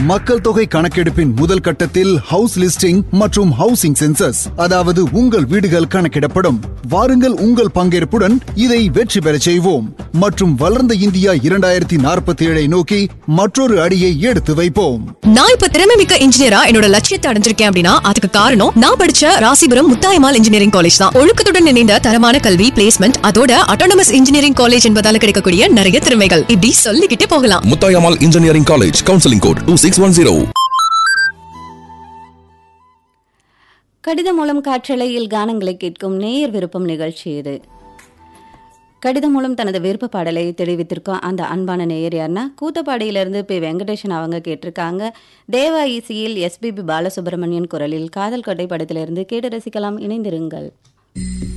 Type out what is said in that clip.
மக்கள் தொகை கணக்கெடுப்பின் முதல் கட்டத்தில் ஹவுஸ் லிஸ்டிங் மற்றும் ஹவுசிங் சென்சஸ் அதாவது உங்கள் வீடுகள் கணக்கிடப்படும் வாருங்கள் உங்கள் பங்கேற்புடன் இதை வெற்றி பெறச் செய்வோம் மற்றும் வளர்ந்த இந்தியா இரண்டாயிரத்தி நாற்பத்தி ஏழை நோக்கி மற்றொரு அடியை எடுத்து வைப்போம் நான் இப்ப திறமை மிக்க இன்ஜினியரா என்னோட லட்சியத்தை அடைஞ்சிருக்கேன் அப்படின்னா அதுக்கு காரணம் நான் படிச்ச ராசிபுரம் முத்தாயமால் இன்ஜினியரிங் காலேஜ் தான் ஒழுக்கத்துடன் இணைந்த தரமான கல்வி பிளேஸ்மெண்ட் அதோட அட்டானமஸ் இன்ஜினியரிங் காலேஜ் என்பதால கிடைக்கக்கூடிய நிறைய திறமைகள் இப்படி சொல்லிக்கிட்டே போகலாம் Muthayammal engineering college counselling code two six one zero கடிதம் மூலம் காற்றலையில் கானங்களை கேட்கும் நேயர் விருப்பம் நிகழ்ச்சி இது கடிதம் மூலம் தனது விருப்ப பாடலை தெரிவித்திருக்கோம் அந்த அன்பான நேயர் யாருன்னா கூத்தப்பாடியிலிருந்து பி வெங்கடேஷன் அவங்க கேட்டிருக்காங்க தேவா இசையில் எஸ்பிபி பாலசுப்ரமணியன் குரலில் காதல் கட்டை படத்திலிருந்து கேட்டு ரசிக்கலாம் இணைந்திருங்கள்